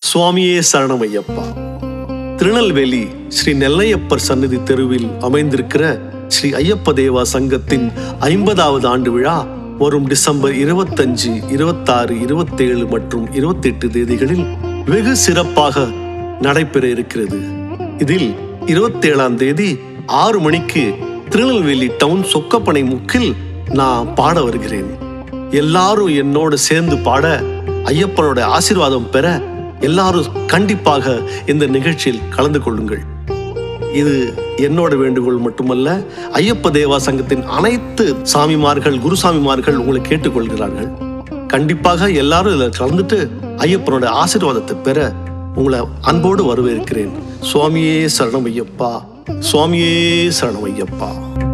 சுவாமியே சரணம் ஐயப்பா திருநெல்வேலி ஸ்ரீ நெல்லையப்பர் சந்நிதி தெருவில் அமைந்திருக்கிற ஸ்ரீ ஐயப்ப தேவா சங்கத்தின் ஐம்பதாவது ஆண்டு விழா வரும் டிசம்பர் இருபத்தஞ்சு இருபத்தாறு இருபத்தேழு மற்றும் இருபத்தெட்டு தேதிகளில் வெகு சிறப்பாக நடைபெற இருக்கிறது இதில் இருபத்தேழாம் தேதி ஆறு மணிக்கு திருநெல்வேலி டவுன் சொக்கப்பனை முக்கில் நான் பாட வருகிறேன் எல்லாரும் என்னோடு சேர்ந்து பாட ஐயப்பனோட ஆசீர்வாதம் பெற எல்லாரும் கண்டிப்பாக இந்த நிகழ்ச்சியில் கலந்து கொள்ளுங்கள் இது என்னோட வேண்டுகோள் மட்டுமல்ல ஐயப்ப தேவா சங்கத்தின் அனைத்து சாமிமார்கள் குருசாமிமார்கள் உங்களை கேட்டுக்கொள்கிறார்கள் கண்டிப்பாக எல்லாரும் இதில் கலந்துட்டு ஐயப்பனோட ஆசீர்வாதத்தை பெற உங்களை அன்போடு வரவேற்கிறேன் சுவாமியே சரணம் ஐயப்பா சுவாமியே சரணம் ஐயப்பா